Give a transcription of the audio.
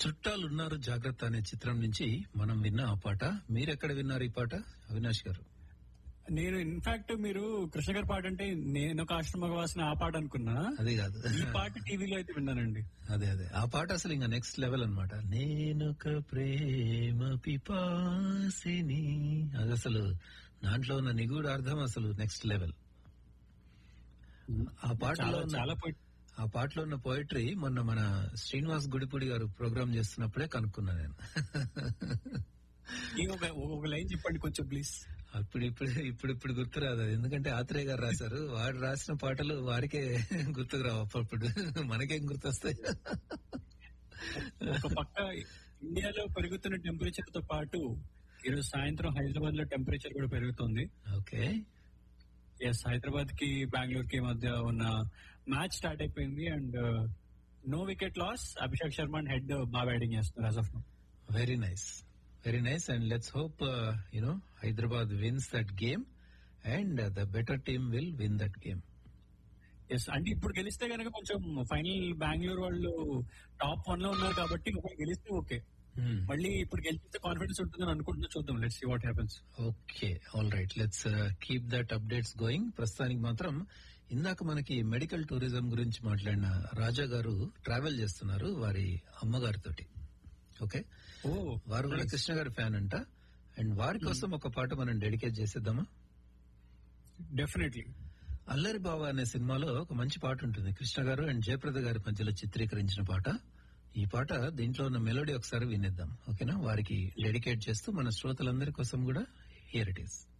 చుట్టాలు ఉన్నారు జాగ్రత్త అనే చిత్రం నుంచి మనం విన్న ఆ పాట మీరెక్కడ విన్నారు ఈ పాట అవినాష్ గారు నేను ఇన్ఫాక్ట్ మీరు కృష్ణ గారి పాట అంటే నేను ఒక ఆశ్రమ వాసిన ఆ పాట అనుకున్నా అదే కాదు ఈ పాట టీవీలో అయితే విన్నానండి అదే అదే ఆ పాట అసలు ఇంకా నెక్స్ట్ లెవెల్ అన్నమాట నేనొక ప్రేమ పిపాసిని అది అసలు దాంట్లో ఉన్న నిగూఢ అర్థం అసలు నెక్స్ట్ లెవెల్ ఆ పాటలో చాలా ఉన్న- చాలా పోయి ఆ పాటలో ఉన్న పోయిటరీ మొన్న మన శ్రీనివాస్ గుడిపూడి గారు ప్రోగ్రామ్ చేస్తున్నప్పుడే కనుక్కున్నా నేను ఈ ఒక ఒక లైన్ చెప్పండి కొంచెం ప్లీజ్ అప్పుడు ఇప్పుడు ఇప్పుడు ఇప్పుడు గుర్తురాదు అది ఎందుకంటే ఆత్రేయ గారు రాశారు వాడు రాసిన పాటలు వారికే గుర్తుకు రావు అప్పుడప్పుడు మనకేం గుర్తొస్తాయి ఒక పక్క ఇండియాలో పెరుగుతున్న టెంపరేచర్ తో పాటు ఈరోజు సాయంత్రం హైదరాబాద్ లో టెంపరేచర్ కూడా పెరుగుతుంది ఓకే ఎస్ హైదరాబాద్ కి బెంగళూరు కి మధ్య ఉన్న మ్యాచ్ స్టార్ట్ అయిపోయింది and no wicket loss Abhishek Sharma and Head బాగా బ్యాటింగ్ చేస్తున్నారు as of now very nice very nice and let's hope you know Hyderabad wins that game and the better team will win that game yes అంటే ఇప్పుడు గెలిస్తే కనుక కొంచెం final Bengaluru వాళ్ళు top one లో ఉన్నారు కాబట్టి ఒకవేళ గెలిస్తే ఓకే మళ్ళీ ఇప్పుడు గెలిస్తే కాన్ఫిడెన్స్ ఉంటుందని అనుకుంటున్నా చూద్దాం let's see what happens okay all right let's keep that updates going ప్రస్తుతానికి మాత్రం ఇందాక మనకి మెడికల్ టూరిజం గురించి మాట్లాడిన రాజా గారు ట్రావెల్ చేస్తున్నారు వారి అమ్మగారితోటి ఓకే ఓ వారు కూడా కృష్ణ గారి ఫ్యాన్ అంట అండ్ వారి కోసం ఒక పాట మనం డెడికేట్ చేసేద్దామా డెఫినెట్లీ అల్లరి బావ అనే సినిమాలో ఒక మంచి పాట ఉంటుంది కృష్ణ గారు అండ్ జయప్రద గారి మధ్యలో చిత్రీకరించిన పాట ఈ పాట దీంట్లో ఉన్న మెలోడీ ఒకసారి వినేద్దాం ఓకేనా వారికి డెడికేట్ చేస్తూ మన శ్రోతలందరి కోసం కూడా హియర్ ఇట్ ఈస్